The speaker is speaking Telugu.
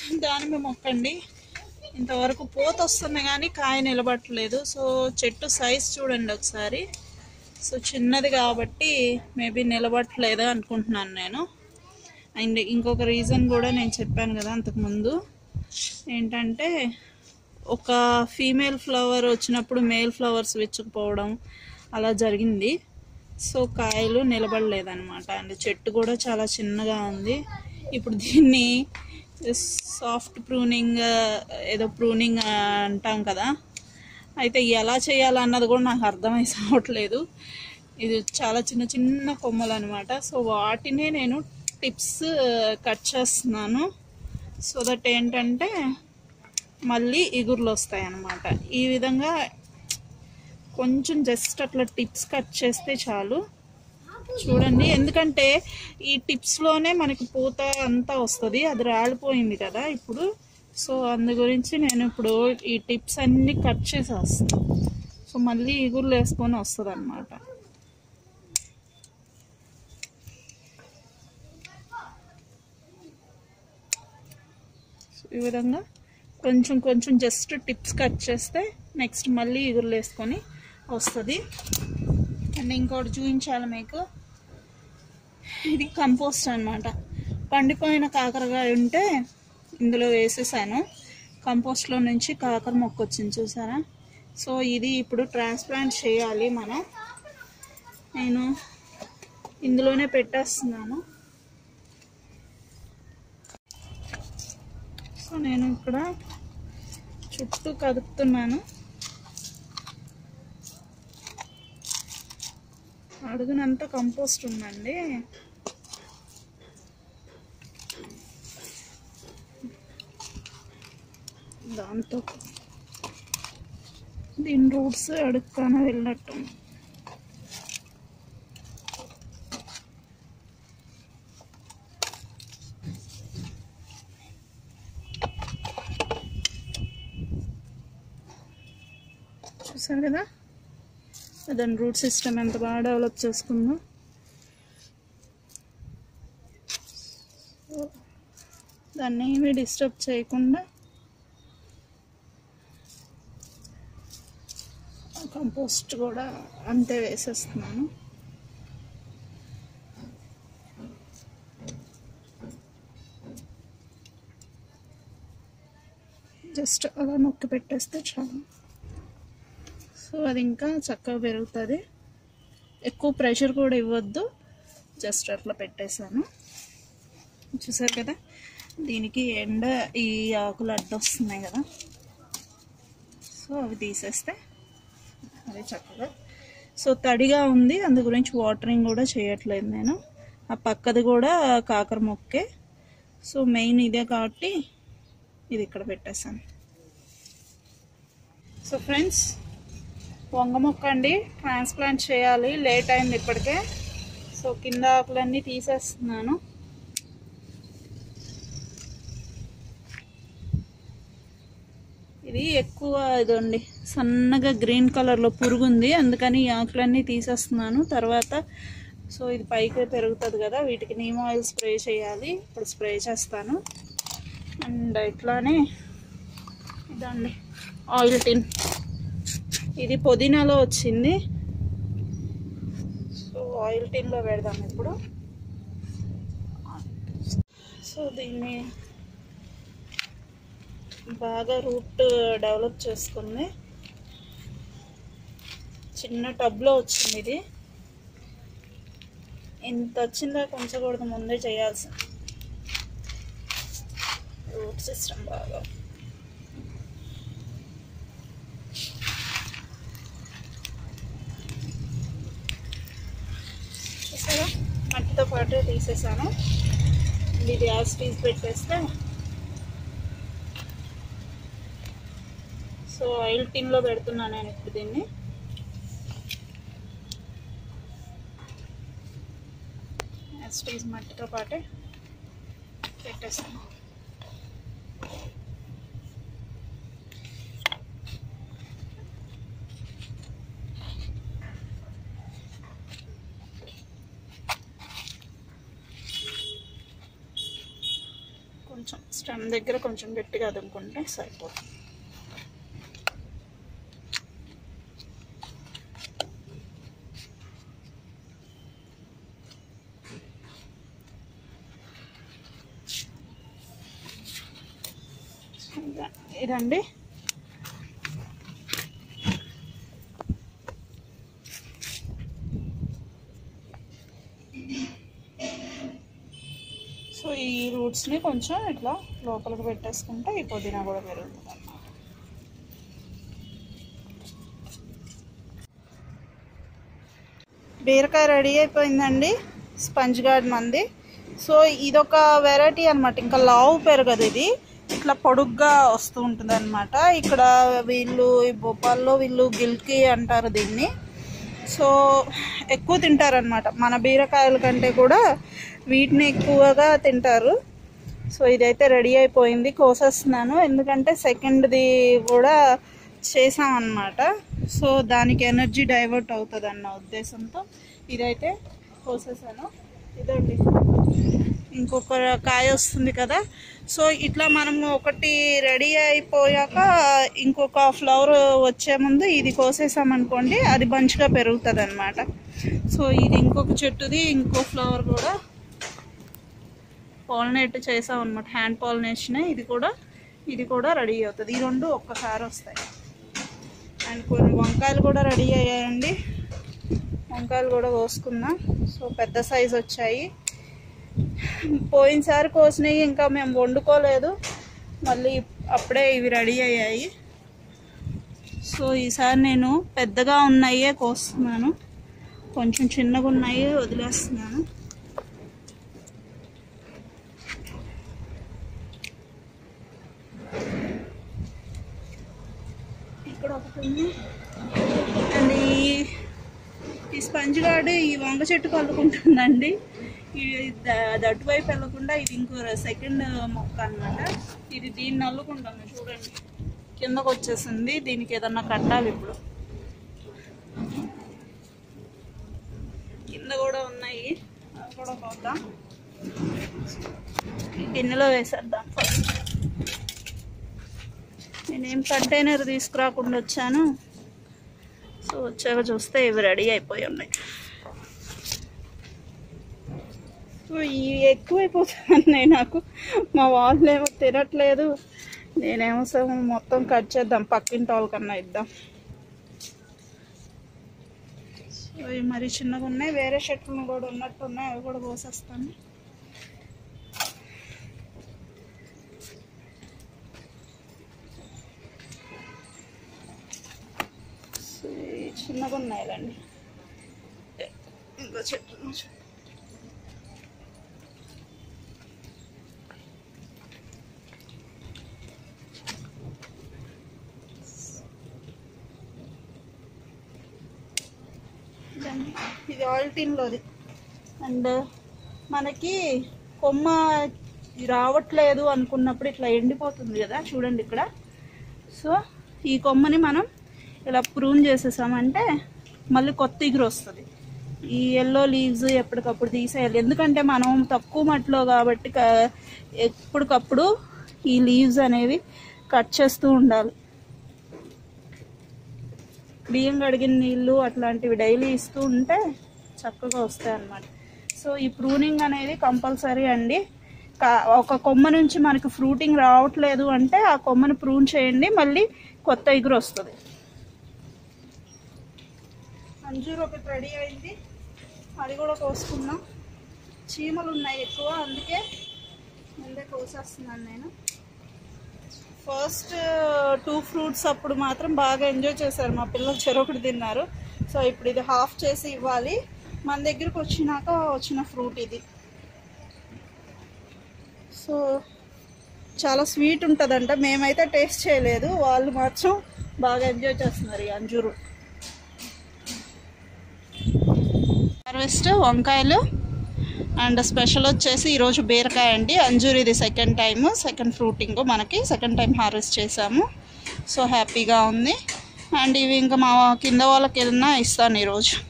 దానిమ్మ మొక్క అండి ఇంతవరకు పూత వస్తుంది కానీ కాయ నిలబట్టలేదు సో చెట్టు సైజ్ చూడండి ఒకసారి సో చిన్నది కాబట్టి మేబీ నిలబట్టలేదు అనుకుంటున్నాను నేను అండ్ ఇంకొక రీజన్ కూడా నేను చెప్పాను కదా అంతకుముందు ఏంటంటే ఒక ఫీమేల్ ఫ్లవర్ వచ్చినప్పుడు మేల్ ఫ్లవర్స్ విచ్చుకుపోవడం అలా జరిగింది సో కాయలు నిలబడలేదన్నమాట అండ్ చెట్టు కూడా చాలా చిన్నగా ఉంది ఇప్పుడు దీన్ని సాఫ్ట్ ప్రూనింగ్ ఏదో ప్రూనింగ్ అంటాం కదా అయితే ఎలా చేయాలన్నది కూడా నాకు అర్థమై సావట్లేదు ఇది చాలా చిన్న చిన్న కొమ్మలు అనమాట సో వాటినే నేను టిప్స్ కట్ చేస్తున్నాను సో దట్ ఏంటంటే మళ్ళీ ఇగుర్లు వస్తాయి అన్నమాట ఈ విధంగా కొంచెం జస్ట్ అట్లా టిప్స్ కట్ చేస్తే చాలు చూడండి ఎందుకంటే ఈ టిప్స్లోనే మనకి పూత అంతా వస్తుంది అది రాలిపోయింది కదా ఇప్పుడు సో అందు గురించి నేను ఇప్పుడు ఈ టిప్స్ అన్ని కట్ చేసేస్తాను సో మళ్ళీ ఇగుర్లు వేసుకొని వస్తుంది అనమాట ఈ విధంగా కొంచెం కొంచెం జస్ట్ టిప్స్ కట్ చేస్తే నెక్స్ట్ మళ్ళీ ఇగుర్లు వేసుకొని వస్తుంది అండ్ ఇంకోటి చూపించాలి మీకు ఇది కంపోస్ట్ అన్నమాట పండిపోయిన కాకరకాయ ఉంటే ఇందులో వేసేసాను కంపోస్ట్లో నుంచి కాకర మొక్క వచ్చింది చూసారా సో ఇది ఇప్పుడు ట్రాన్స్ప్లాంట్ చేయాలి మనం నేను ఇందులోనే పెట్టేస్తున్నాను సో నేను ఇక్కడ చుట్టూ కదుపుతున్నాను అడుగునంతా కంపోస్ట్ ఉందండి దాంతో దీని రూట్స్ అడుక్కాన వెళ్ళినట్టు చూసారు కదా దాని రూట్ సిస్టమ్ ఎంత బాగా డెవలప్ చేసుకుందో సో దాన్ని ఏమీ డిస్టర్బ్ చేయకుండా కంపోస్ట్ కూడా అంతే వేసేస్తున్నాను జస్ట్ అలా నొక్కి పెట్టేస్తే చాలు సో అది ఇంకా చక్కగా పెరుగుతుంది ఎక్కువ ప్రెషర్ కూడా ఇవ్వద్దు జస్ట్ అట్లా పెట్టేశాను చూసారు కదా దీనికి ఎండ ఈ ఆకులు అడ్డొస్తున్నాయి కదా సో అవి తీసేస్తే అది చక్కగా సో తడిగా ఉంది అందు గురించి వాటరింగ్ కూడా చేయట్లేదు నేను ఆ పక్కది కూడా కాకర మొక్కే సో మెయిన్ ఇదే కాబట్టి ఇది ఇక్కడ పెట్టేశాను సో ఫ్రెండ్స్ వంగ మొక్క అండి ట్రాన్స్ప్లాంట్ చేయాలి లేట్ అయింది ఇప్పటికే సో కింద ఆకులన్నీ తీసేస్తున్నాను ఇది ఎక్కువ ఇదండి సన్నగా గ్రీన్ కలర్లో పురుగు ఉంది అందుకని ఈ ఆకులన్నీ తీసేస్తున్నాను తర్వాత సో ఇది పైకి పెరుగుతుంది కదా వీటికి నీమ్ ఆయిల్ స్ప్రే చేయాలి ఇప్పుడు స్ప్రే చేస్తాను అండ్ ఇట్లానే ఇదండి ఆయిల్ టిన్ ఇది పుదీనాలో వచ్చింది సో ఆయిల్ టిన్లో పెడదాం ఇప్పుడు సో దీన్ని బాగా రూట్ డెవలప్ చేసుకుంది చిన్న టబ్లో వచ్చింది ఇది ఇంత వచ్చిందా కొంచకూడదు ముందే చేయాల్సింది రూట్ సిస్టమ్ బాగా చూసారా మట్టితో పాటు తీసేసాను ఇది యాస్ పీస్ పెట్టేస్తే సో ఆయిల్ టిన్లో పెడుతున్నాను నేను ఇప్పుడు దీన్ని యాస్ పీస్ మట్టితో పాటే పెట్టేస్తాను కొంచెం స్టెమ్ దగ్గర కొంచెం గట్టిగా అదుముకుంటే సరిపోతుంది ఇద- ఇదండి సో ఈ రూట్స్ని కొంచెం ఇట్లా లోపలికి పెట్టేసుకుంటే ఈ పుదీనా కూడా పెరుగుతుంది అన్నమాట బీరకాయ రెడీ అయిపోయిందండి స్పంజ్ గార్డ్ మంది సో ఇదొక వెరైటీ అనమాట ఇంకా లావు పెరగదు ఇది ఇట్లా పొడుగ్గా వస్తూ ఉంటుంది అనమాట ఇక్కడ వీళ్ళు ఈ భోపాల్లో వీళ్ళు గిల్కి అంటారు దీన్ని సో ఎక్కువ తింటారనమాట మన బీరకాయల కంటే కూడా వీటిని ఎక్కువగా తింటారు సో ఇదైతే రెడీ అయిపోయింది కోసేస్తున్నాను ఎందుకంటే సెకండ్ది కూడా చేసాం అన్నమాట సో దానికి ఎనర్జీ డైవర్ట్ అవుతుంది అన్న ఉద్దేశంతో ఇదైతే కోసేసాను ఇదండి ఇంకొక కాయ వస్తుంది కదా సో ఇట్లా మనము ఒకటి రెడీ అయిపోయాక ఇంకొక ఫ్లవర్ వచ్చే ముందు ఇది కోసేసామనుకోండి అది మంచిగా పెరుగుతుంది అనమాట సో ఇది ఇంకొక చెట్టుది ఇంకో ఫ్లవర్ కూడా పాలినేట్ చేసాం అనమాట హ్యాండ్ పాలినేషన్ ఇది కూడా ఇది కూడా రెడీ అవుతుంది ఈ రెండు ఒక్కసారి వస్తాయి అండ్ కొన్ని వంకాయలు కూడా రెడీ అయ్యాయండి వంకాయలు కూడా కోసుకుందాం సో పెద్ద సైజు వచ్చాయి పోయినసారి కోసినవి ఇంకా మేము వండుకోలేదు మళ్ళీ అప్పుడే ఇవి రెడీ అయ్యాయి సో ఈసారి నేను పెద్దగా ఉన్నాయే కోస్తున్నాను కొంచెం చిన్నగా ఉన్నాయి వదిలేస్తున్నాను ఇక్కడ ఒకటి ఉంది అండ్ ఈ ఈ స్పంజ్ గార్డ్ ఈ వంగ చెట్టుకు అల్లుకుంటుందండి ఈ ద- అది అటువైపు వెళ్ళకుండా ఇది ఇంకో సెకండ్ మొక్క అన్నమాట ఇది దీన్ని అల్లుకుంటాను చూడండి కిందకు వచ్చేసింది దీనికి ఏదన్నా కట్టాలి ఇప్పుడు కింద కూడా ఉన్నాయి అవి కూడా పోద్దాం ఈ గిన్నెలో వేసేద్దాం ఫస్ట్ నేనేం కంటైనర్ తీసుకురాకుండా వచ్చాను సో వచ్చాక చూస్తే ఇవి రెడీ అయిపోయి ఉన్నాయి సో ఇవి ఎక్కువైపోతున్నాయి నాకు మా వాళ్ళు ఏమో తినట్లేదు నేనేమో సరే మొత్తం కట్ చేద్దాం పక్కింటి వాళ్ళకన్నా ఇద్దాం సో ఇవి మరి చిన్నగా ఉన్నాయి వేరే చెట్లు కూడా ఉన్నట్టు ఉన్నాయి అవి కూడా కోసేస్తాను సో ఇవి చిన్నగా ఉన్నాయిలండి ఇంకో చెట్టు ఇంకో చెట్టు. ఇదండి. ఇది ఆయిల్ టిన్లోది అండ్ మనకి కొమ్మ రావట్లేదు అనుకున్నప్పుడు ఇట్లా ఎండిపోతుంది కదా చూడండి ఇక్కడ సో ఈ కొమ్మని మనం ఇలా ప్రూన్ చేసేసామంటే మళ్ళీ కొత్త ఇగురు వస్తుంది ఈ ఎల్లో లీవ్స్ ఎప్పటికప్పుడు తీసేయాలి ఎందుకంటే మనం తక్కువ మట్టిలో కాబట్టి క- ఎప్పటికప్పుడు ఈ లీవ్స్ అనేవి కట్ చేస్తూ ఉండాలి బియ్యం కడిగిన నీళ్ళు అట్లాంటివి డైలీ ఇస్తూ ఉంటే చక్కగా వస్తాయి అన్నమాట సో ఈ ప్రూనింగ్ అనేది కంపల్సరీ అండి కా- ఒక కొమ్మ నుంచి మనకి ఫ్రూటింగ్ రావట్లేదు అంటే ఆ కొమ్మని ప్రూన్ చేయండి మళ్ళీ కొత్త ఎగురు వస్తుంది అంజూరు ఒకటి రెడీ అయింది అది కూడా కోసుకున్నాం చీమలు ఉన్నాయి ఎక్కువ అందుకే ముందే కోసేస్తున్నాను నేను ఫస్ట్ టూ ఫ్రూట్స్ అప్పుడు మాత్రం బాగా ఎంజాయ్ చేశారు మా పిల్లలు చెరొకటి తిన్నారు సో ఇప్పుడు ఇది హాఫ్ చేసి ఇవ్వాలి మన దగ్గరికి వచ్చినాక వచ్చిన ఫ్రూట్ ఇది సో చాలా స్వీట్ ఉంటుందంట మేమైతే టేస్ట్ చేయలేదు వాళ్ళు మాత్రం బాగా ఎంజాయ్ చేస్తున్నారు ఈ అంజూరు హార్వెస్ట్ వంకాయలు అండ్ స్పెషల్ వచ్చేసి ఈరోజు బీరకాయ అండి అంజూర్ ఇది సెకండ్ టైం సెకండ్ ఫ్రూటింగ్ మనకి సెకండ్ టైం హార్వెస్ట్ చేసాము సో హ్యాపీగా ఉంది అండ్ ఇవి ఇంకా మా కింద వాళ్ళకి వెళ్ళినా ఇస్తాను ఈరోజు